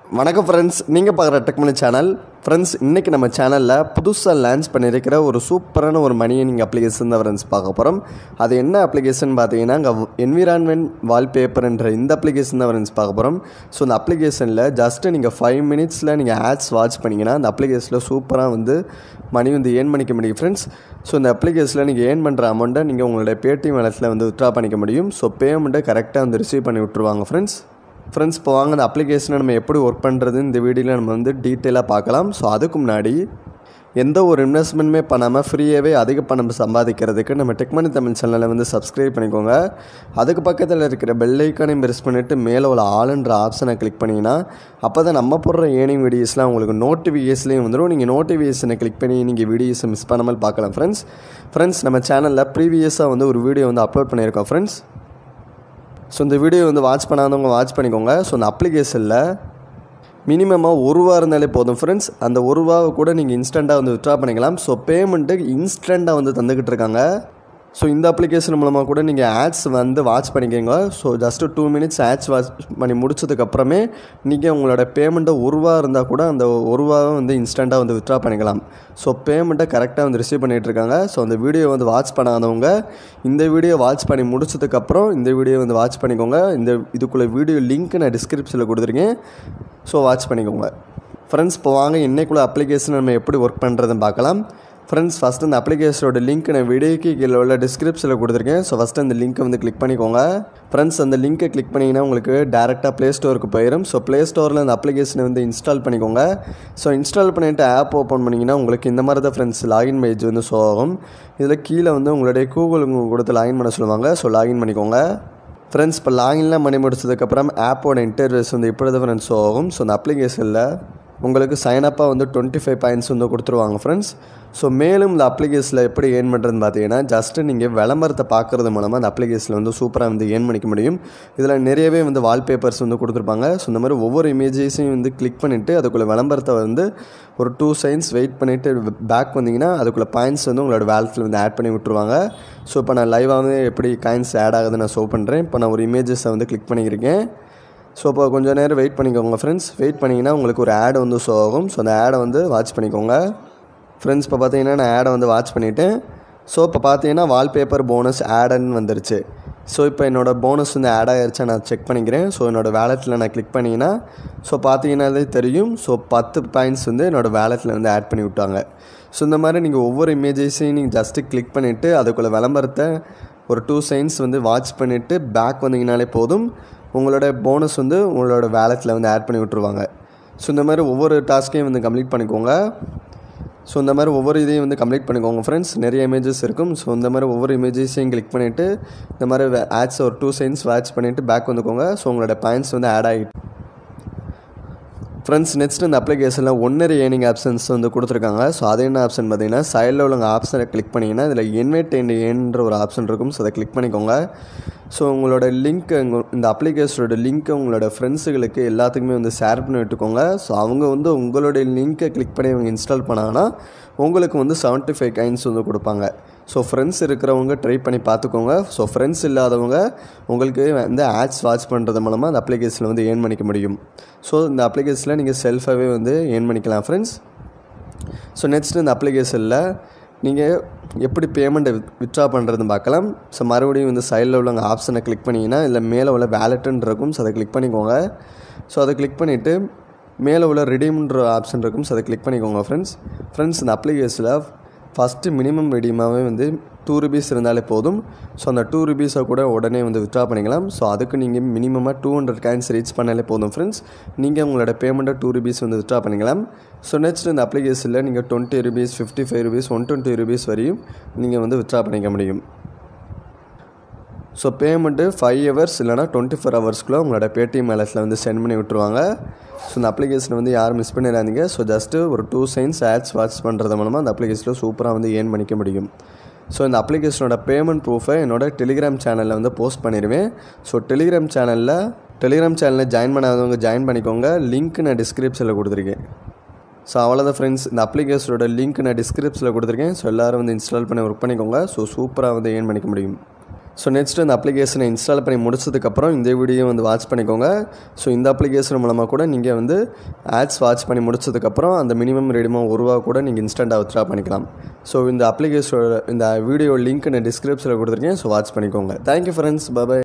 வணக்கம் ஃப்ரெண்ட்ஸ் நீங்கள் பார்க்குற டெக்மனி சேனல் ஃப்ரெண்ட்ஸ் இன்றைக்கி நம்ம சேனலில் புதுசாக லான்ச் பண்ணியிருக்கிற ஒரு சூப்பரான ஒரு மணி நீங்கள் அப்ளிகேஷன் தான் ஃப்ரெண்ட்ஸ் பார்க்க போகிறோம் அது என்ன அப்ளிகேஷன் பார்த்தீங்கன்னா இங்கே என்விரான்மெண்ட் வால்பேப்பர்ன்ற இந்த அப்ளிகேஷன் தான் ஃப்ரெண்ட்ஸ் பார்க்க போகிறோம் ஸோ இந்த அப்ளிகேஷனில் ஜஸ்ட்டு நீங்கள் ஃபைவ் மினிட்ஸில் நீங்கள் ஆட்ஸ் வாட்ச் பண்ணிங்கன்னா அந்த அப்ளிகேஷனில் சூப்பராக வந்து மணி வந்து ஏர்ன் பண்ணிக்க முடியும் ஃப்ரெண்ட்ஸ் ஸோ இந்த அப்ளிகேஷனில் நீங்கள் ஏர்ன் பண்ணுற அமௌண்ட்டை நீங்கள் உங்களுடைய பேடிஎம் வேலத்தில் வந்து வித்ட்ரா பண்ணிக்க முடியும் ஸோ பேமெண்ட்டை கரெக்டாக வந்து ரிசீவ் பண்ணி விட்ருவாங்க ஃப்ரெண்ட்ஸ் ஃப்ரெண்ட்ஸ் இப்போ வாங்க அந்த அப்ளிகேஷனை நம்ம எப்படி ஒர்க் பண்ணுறது இந்த வீடியோவில் நம்ம வந்து டீட்டெயிலாக பார்க்கலாம் ஸோ அதுக்கு முன்னாடி எந்த ஒரு இன்வெஸ்ட்மெண்ட்டுமே பண்ணாமல் ஃப்ரீயாகவே அதிக பணம் சம்பாதிக்கிறதுக்கு நம்ம டெக்மனி தமிழ் சேனலை வந்து சப்ஸ்கிரைப் பண்ணிக்கோங்க அதுக்கு பக்கத்தில் இருக்கிற பெல் ஐக்கானையும் ப்ரெஸ் பண்ணிவிட்டு மேலே உள்ள ஆளுன்ற ஆப்ஷனை கிளிக் பண்ணிங்கன்னா அப்போ தான் நம்ம போடுற ஏர்னிங் வீடியோஸ்லாம் உங்களுக்கு நோட்டிஃபிகேஷன்லேயும் வந்துடும் நீங்கள் நோட்டிஃபிகேஷனை கிளிக் பண்ணி நீங்கள் வீடியோஸை மிஸ் பண்ணாமல் பார்க்கலாம் ஃப்ரெண்ட்ஸ் ஃப்ரெண்ட்ஸ் நம்ம சேனலில் ப்ரீவியஸாக வந்து ஒரு வீடியோ வந்து அப்லோட் பண்ணியிருக்கோம் ஃப்ரெண்ட்ஸ் ஸோ இந்த வீடியோ வந்து வாட்ச் பண்ணாதவங்க வாட்ச் பண்ணிக்கோங்க ஸோ அந்த அப்ளிகேஷனில் மினிமமாக ஒரு ரூபா இருந்தாலே போதும் ஃப்ரெண்ட்ஸ் அந்த ஒரு ரூபாவை கூட நீங்கள் இன்ஸ்டண்ட்டாக வந்து விட்ரா பண்ணிக்கலாம் ஸோ பேமெண்ட்டு இன்ஸ்டண்ட்டாக வந்து தந்துக்கிட்டு இருக்காங்க ஸோ இந்த அப்ளிகேஷன் மூலமாக கூட நீங்கள் ஆட்ஸ் வந்து வாட்ச் பண்ணிக்கோங்க so just two minutes ads watch பண்ணி முடிச்சதுக்கப்புறமே நீங்கள் உங்களோட பேமெண்ட்டை ஒரு ரூபா இருந்தால் கூட அந்த ஒரு ரூபாவை வந்து இன்ஸ்டண்ட்டாக வந்து வித்ட்ரா பண்ணிக்கலாம் ஸோ பேமெண்ட்டை கரெக்டாக வந்து ரிசீவ் பண்ணிகிட்டு இருக்காங்க ஸோ அந்த வீடியோ வந்து வாட்ச் பண்ணாதவங்க இந்த வீடியோ வாட்ச் பண்ணி முடிச்சதுக்கப்புறம் இந்த வீடியோ வந்து வாட்ச் பண்ணிக்கோங்க இந்த இதுக்குள்ளே வீடியோ லிங்க் நான் டிஸ்கிரிப்ஷனில் கொடுத்துருக்கேன் ஸோ வாட்ச் பண்ணிக்கோங்க ஃப்ரெண்ட்ஸ் இப்போ வாங்க இன்னைக்குள்ள அப்ளிகேஷன் நம்ம எப்படி ஒர்க் பண்ணுறதுன்னு பார்க்கலாம் ஃப்ரெண்ட்ஸ் ஃபஸ்ட்டு இந்த அப்ளிகேஷனோட லிங்க் நான் வீடியோக்கு கீழே உள்ள டிஸ்கிரிப்ஷனில் கொடுத்துருக்கேன் ஸோ ஃபஸ்ட்டு அந்த லிங்க்கை வந்து கிளிக் பண்ணிக்கோங்க ஃப்ரெண்ட்ஸ் அந்த லிங்க்கை கிளிக் பண்ணிங்கன்னா உங்களுக்கு டேரெக்டாக ப்ளே ஸ்டோருக்கு போயிடும் ஸோ ப்ளே ஸ்டோரில் அந்த அப்ளிகேஷனை வந்து இன்ஸ்டால் பண்ணிக்கோங்க ஸோ இன்ஸ்டால் பண்ணிவிட்டு ஆப் ஓப்பன் பண்ணிங்கன்னா உங்களுக்கு இந்த மாதிரி தான் ஃப்ரெண்ட்ஸ் லாகின் பேஜ் வந்து ஷோ ஆகும் இதில் கீழே வந்து உங்களுடைய கூகுள் கொடுத்து லாகின் பண்ண சொல்லுவாங்க ஸோ லாகின் பண்ணிக்கோங்க ஃப்ரெண்ட்ஸ் இப்போ லாகின்லாம் பண்ணி முடிச்சதுக்கப்புறம் ஆப்போட இன்டர்வியூஸ் வந்து இப்படி தான் ஃப்ரெண்ட்ஸ் ஆகும் ஸோ அந்த அப்ளிகேஷனில் உங்களுக்கு சைனப்பாக வந்து டுவெண்ட்டி ஃபைவ் பாயிண்ட்ஸ் வந்து கொடுத்துருவாங்க ஃப்ரெண்ட்ஸ் ஸோ மேலும் இந்த அப்ளிகேஷனில் எப்படி ஏர்ன் பண்ணுறதுன்னு பார்த்தீங்கன்னா ஜஸ்ட்டு நீங்கள் விளம்பரத்தை பார்க்குறது மூலமாக அந்த அப்ளிகேஷனில் வந்து சூப்பராக வந்து ஏர்ன் பண்ணிக்க முடியும் இதில் நிறையவே வந்து வால்பேப்பர்ஸ் வந்து கொடுத்துருப்பாங்க ஸோ இந்த மாதிரி ஒவ்வொரு இமேஜஸையும் வந்து கிளிக் பண்ணிவிட்டு அதுக்குள்ளே விளம்பரத்தை வந்து ஒரு டூ சைன்ஸ் வெயிட் பண்ணிவிட்டு பேக் வந்தீங்கன்னா அதுக்குள்ளே பாயிண்ட்ஸ் வந்து உங்களோட வேலட்டில் வந்து ஆட் பண்ணி விட்ருவாங்க ஸோ இப்போ நான் லைவாகவே எப்படி காயின்ஸ் ஆட் ஆகுதுன்னு நான் ஷோ பண்ணுறேன் இப்போ நான் ஒரு இமேஜஸை வந்து கிளிக் பண்ணியிருக்கேன் ஸோ இப்போ கொஞ்சம் நேரம் வெயிட் பண்ணிக்கோங்க ஃப்ரெண்ட்ஸ் வெயிட் பண்ணிங்கன்னா உங்களுக்கு ஒரு ஆட் வந்து ஷோ ஆகும் ஸோ அந்த ஆடை வந்து வாட்ச் பண்ணிக்கோங்க ஃப்ரெண்ட்ஸ் இப்போ பார்த்தீங்கன்னா நான் ஆடை வந்து வாட்ச் பண்ணிவிட்டேன் ஸோ இப்போ பார்த்தீங்கன்னா வால்பேப்பர் போனஸ் ஆடுன்னு வந்துருச்சு ஸோ இப்போ என்னோடய போனஸ் வந்து ஆட் ஆகிருச்சா நான் செக் பண்ணிக்கிறேன் ஸோ என்னோடய வேலெட்டில் நான் கிளிக் பண்ணிங்கன்னா ஸோ பார்த்தீங்கன்னாலே தெரியும் ஸோ பத்து பாயிண்ட்ஸ் வந்து என்னோடய வேலெட்டில் வந்து ஆட் பண்ணி விட்டாங்க ஸோ இந்த மாதிரி நீங்கள் ஒவ்வொரு இமேஜஸையும் நீங்கள் ஜஸ்ட்டு கிளிக் பண்ணிவிட்டு அதுக்குள்ளே விளம்பரத்தை ஒரு டூ சைன்ஸ் வந்து வாட்ச் பண்ணிவிட்டு பேக் வந்தீங்கனாலே போதும் உங்களோட போனஸ் வந்து உங்களோட வேலெட்டில் வந்து ஆட் பண்ணி விட்ருவாங்க ஸோ இந்த மாதிரி ஒவ்வொரு டாஸ்க்கையும் வந்து கம்ப்ளீட் பண்ணிக்கோங்க ஸோ இந்த மாதிரி ஒவ்வொரு இதையும் வந்து கம்ப்ளீட் பண்ணிக்கோங்க ஃப்ரெண்ட்ஸ் நிறைய இமேஜஸ் இருக்கும் ஸோ இந்த மாதிரி ஒவ்வொரு இமேஜஸையும் கிளிக் பண்ணிவிட்டு இந்த மாதிரி ஆட்ஸ் ஒரு டூ சைன்ஸ் வாட்ச் பண்ணிவிட்டு பேக் வந்துக்கோங்க ஸோ உங்களோட பாயிண்ட்ஸ் வந்து ஆட் ஆகிட்டு ஃப்ரெண்ட்ஸ் நெக்ஸ்ட் இந்த அப்ளிகேஷனில் ஒன்னரை ஏர்னிங் ஆப்ஷன்ஸ் வந்து கொடுத்துருக்காங்க ஸோ அது என்ன ஆப்ஷன் பார்த்தீங்கன்னா சைடில் உள்ள ஆப்ஷனை கிளிக் பண்ணிங்கன்னா இதில் இன்வைட் அண்ட் ஏன்ற ஒரு ஆப்ஷன் இருக்கும் ஸோ அதை கிளிக் பண்ணிக்கோங்க ஸோ உங்களோட லிங்க் இந்த அப்ளிகேஷனோட லிங்க்கை உங்களோட ஃப்ரெண்ட்ஸுகளுக்கு எல்லாத்துக்குமே வந்து ஷேர் பண்ணி விட்டுக்கோங்க ஸோ அவங்க வந்து உங்களுடைய லிங்க்கை கிளிக் பண்ணி அவங்க இன்ஸ்டால் பண்ணாங்கன்னா உங்களுக்கு வந்து செவன்ட்டி ஃபைவ் கைன்ஸ் வந்து கொடுப்பாங்க ஸோ ஃப்ரெண்ட்ஸ் இருக்கிறவங்க ட்ரை பண்ணி பார்த்துக்கோங்க ஸோ ஃப்ரெண்ட்ஸ் இல்லாதவங்க உங்களுக்கு வந்து ஆட்ஸ் வாட்ச் பண்ணுறது மூலமாக அந்த அப்ளிகேஷனில் வந்து ஏர்ன் பண்ணிக்க முடியும் ஸோ இந்த அப்ளிகேஷனில் நீங்கள் செல்ஃபாகவே வந்து ஏர்ன் பண்ணிக்கலாம் ஃப்ரெண்ட்ஸ் ஸோ நெக்ஸ்ட் இந்த அப்ளிகேஷனில் நீங்கள் எப்படி பேமெண்ட்டை வித்ட்ரா பண்ணுறதுன்னு பார்க்கலாம் ஸோ மறுபடியும் வந்து சைடில் உள்ள ஆப்ஷனை கிளிக் பண்ணிங்கன்னா இல்லை மேலே உள்ள வேலெட்டுன்னு இருக்கும் ஸோ அதை கிளிக் பண்ணிக்கோங்க ஸோ அதை கிளிக் பண்ணிவிட்டு மேலே உள்ள ரிடீம்ன்ற ஆப்ஷன் இருக்கும் ஸோ அதை கிளிக் பண்ணிக்கோங்க ஃப்ரெண்ட்ஸ் ஃப்ரெண்ட்ஸ் இந்த அப்ளிகேஷனில் ஃபஸ்ட்டு மினிமம் ரெடியுமாகவே வந்து டூ ருபீஸ் இருந்தாலே போதும் ஸோ அந்த டூ ருபீஸை கூட உடனே வந்து வித்ட்ரா பண்ணிக்கலாம் ஸோ அதுக்கு நீங்கள் மினிமமாக டூ ஹண்ட்ரட் காயின்ஸ் ரீச் பண்ணாலே போதும் ஃப்ரெண்ட்ஸ் நீங்கள் உங்களோட பேமெண்ட்டை டூ ருபீஸ் வந்து வித்ட்ரா பண்ணிக்கலாம் ஸோ நெக்ஸ்ட் இந்த அப்ளிகேஷனில் நீங்கள் twenty rupees fifty five rupees one twenty rupees வரையும் நீங்கள் வந்து வித்ட்ரா பண்ணிக்க முடியும் ஸோ பேமெண்ட்டு ஃபைவ் ஹவர்ஸ் இல்லைனா டுவெண்ட்டி ஃபோர் ஹவர்ஸ்க்குள்ளே உங்களோட பேடிஎம் வேலட்டில் வந்து சென்ட் பண்ணி விட்டுருவாங்க ஸோ இந்த அப்ளிகேஷனை வந்து யாரும் மிஸ் பண்ணிடாதீங்க ஸோ ஜஸ்ட்டு ஒரு டூ சைன்ஸ் ஆட்ஸ் வாட்ச் பண்ணுறது மூலமாக அந்த அப்ளிகேஷனில் சூப்பராக வந்து ஏர்ன் பண்ணிக்க முடியும் ஸோ இந்த அப்ளிகேஷனோட பேமெண்ட் ப்ரூஃபை என்னோட டெலிகிராம் சேனலில் வந்து போஸ்ட் பண்ணிடுவேன் ஸோ டெலிகிராம் சேனலில் டெலிகிராம் சேனலில் ஜாயின் பண்ணாதவங்க ஜாயின் பண்ணிக்கோங்க லிங்க் நான் டிஸ்கிரிப்ஷனில் கொடுத்துருக்கேன் ஸோ அவ்வளோதான் ஃப்ரெண்ட்ஸ் இந்த அப்ளிகேஷனோட லிங்க் நான் டிஸ்கிரிப்ஷனில் கொடுத்துருக்கேன் ஸோ எல்லோரும் வந்து இன்ஸ்டால் பண்ணி ஒர்க் பண்ணிக்கோங்க ஸோ சூப்பராக வந்து ஏர்ன் பண்ணிக்க முடியும் ஸோ நெக்ஸ்ட் இந்த அப்ளிகேஷனை இன்ஸ்டால் பண்ணி முடிச்சதுக்கப்புறம் இந்த வீடியோ வந்து வாட்ச் பண்ணிக்கோங்க ஸோ இந்த அப்ளிகேஷன் மூலமாக கூட நீங்கள் வந்து ஆட்ஸ் வாட்ச் பண்ணி முடிச்சதுக்கப்புறம் அந்த மினிமம் ரெடிமம் ஒரு ரூபா கூட நீங்கள் இன்ஸ்டண்ட்டாக வித்ரா பண்ணிக்கலாம் ஸோ இந்த அப்ளிகேஷனோட இந்த வீடியோ லிங்க் நான் டிஸ்கிரிப்ஷனில் கொடுத்துருக்கேன் ஸோ வாட்ச் பண்ணிக்கோங்க தேங்க்யூ ஃப்ரெண்ட்ஸ் பாய்